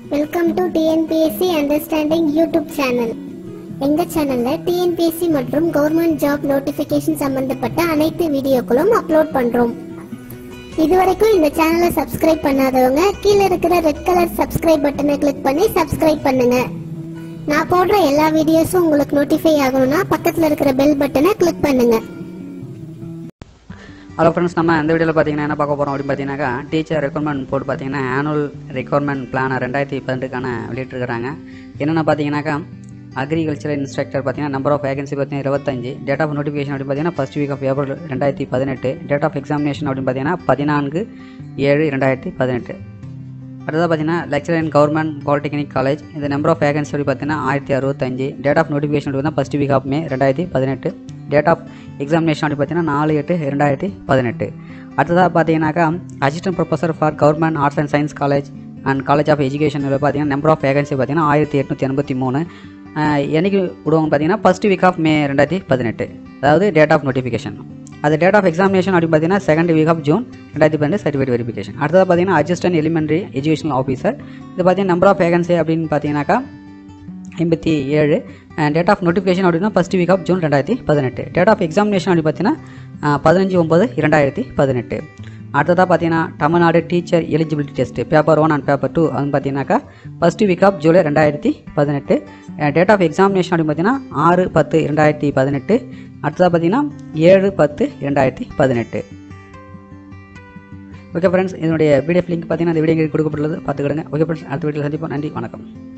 welcome to TNPSC understanding YouTube channel எங்க சேனல்ல TNPSC மற்றும் கவர்மெண்ட் ஜாப் நோட்டிபிகேஷன் சம்பந்தப்பட்ட அனைத்து வீடியோக்களும் அப்லோட் பண்றோம் இதுவரைக்கும் இந்த சேனலை சப்ஸ்கிரைப் பண்ணாதவங்க கீழே இருக்கிற ரெட் கலர் சப்ஸ்கிரைப் பட்டனை கிளிக் பண்ணி சப்ஸ்கிரைப் பண்ணுங்க நான் போடுற எல்லா வீடியோஸும் உங்களுக்கு நோட்டிஃபை ஆகணும்னா பக்கத்துல இருக்கிற பெல் பட்டனை கிளிக் பண்ணுங்க ஹலோ ஃப்ரெண்ட்ஸ் நம்ம இந்த வீடியோவில் பார்த்தீங்கன்னா என்ன பார்க்க போகிறோம் அப்படின்னு பார்த்தீங்கன்னாக்கா டீச்சர் ரெக்ரூட்மெண்ட் போர்டு பார்த்தீங்கன்னா ஆனுவல் ரெக்ரூட்மெண்ட் பிளானை ரெண்டாயிரத்தி பதினெட்டுக்கான வெளியிட்டிருக்கிறாங்க என்னென்ன பார்த்தீங்கன்னாக்கா அக்ரிகல்ச்சர் இன்ஸ்ட்ரக்டர் பார்த்தீங்கன்னா நம்பர் ஆஃப் வேகன்சி பார்த்தீங்கன்னா இருபத்தஞ்சு டேட் ஆஃப் நோட்டிஃபிகேஷன் அப்படின்னு பார்த்தீங்கன்னா ஃபர்ஸ்ட் வீக் ஆஃப் ஏப்ரல் ரெண்டாயிரத்தி பதினெட்டு டேட் ஆஃப் எக்ஸாமினேஷன் அப்படின்னு பார்த்தீங்கன்னா பதினான்கு ஏழு ரெண்டாயிரத்தி பதினெட்டு அடுத்ததாக பார்த்தீங்கன்னா lecture in government polytechnic college இந்த நம்பர் ஆஃப் வேகன்சி அப்படி பார்த்தீங்கன்னா ஆயிரத்தி அறுபத்தஞ்சு டேட் ஆஃப் நோட்டிஃபிகேஷன் பார்த்தீங்கன்னா ஃபஸ்ட் வீக் ஆஃப் மே ரெண்டாயிரத்தி பதினெட்டு டேட் ஆஃப் எக்ஸாமினேஷன் அப்படி பார்த்தீங்கன்னா நாலு எட்டு ரெண்டாயிரத்தி பதினெட்டு அடுத்ததாக பார்த்தீங்கன்னாக்கா assistant professor for government arts and science college and college of education பார்த்தீங்கன்னா நம்பர் ஆஃப் வேகன்சி பார்த்தீங்கன்னா ஆயிரத்தி எட்நூற்றி எண்பத்தி மூணு என்னைக்கு விடுவாங்க பார்த்தீங்கன்னா ஃபஸ்ட் வீக் ஆஃப் மே ரெண்டாயிரத்தி பதினெட்டு அதாவது டேட் ஆஃப் நோட்டிஃபிகேஷன் அது டேட் ஆஃப் எக்ஸாமினேஷன் அப்படின்னு பார்த்தீங்கன்னா செகண்ட் வீக் ஆஃப் ஜூன் ரெண்டாயிரத்தி பன்னெண்டு சர்டிஃபிகேட் வெரிஃபிகேஷன் அடுத்தது பார்த்தீங்கன்னா அசிஸ்டன்ட் எலிமெண்ட்ரி எஜுகேஷனல் ஆஃபீஸர் இது பார்த்தீங்கன்னா நம்பர் ஆஃப் வேகன்சி அப்படின்னு பார்த்தீங்கன்னாக்கா எண்பத்தி ஏழு டேட் ஆஃப் நோட்டிஃபிகேஷன் அப்படின்னா ஃபஸ்ட் வீக் ஆஃப் ஜூன் ரெண்டாயிரத்தி பதினெட்டு டேட் ஆஃப் எக்ஸாமினேஷன் அப்படி பார்த்தீங்கன்னா பதினஞ்சு ஒம்பது இரண்டாயிரத்தி பதினெட்டு அடுத்ததாக பார்த்தீங்கன்னா Tamil Nadu teacher eligibility test paper one and paper two அது பார்த்தீங்கன்னாக்கா ஃபஸ்ட் வீக் ஆஃப் ஜூலை ரெண்டாயிரத்தி பதினெட்டு டேட் ஆஃப் எக்ஸாமினேஷன் அப்படின்னு பார்த்தீங்கன்னா ஆறு பத்து இரண்டாயிரத்தி பதினெட்டு அடுத்ததாக பார்த்தீங்கன்னா ஏழு பத்து இரண்டாயிரத்தி பதினெட்டு ஓகே ஃப்ரெண்ட்ஸ் இதனுடைய பிடிஎஃப் லிங்க் பார்த்தீங்கன்னா இந்த வீடியோ கொடுக்கப்பட்டுள்ளது பார்த்துக்கிடுங்க ஓகே ஃப்ரெண்ட்ஸ் அடுத்த வீடியோவில் சந்திப்போம் நன்றி வணக்கம்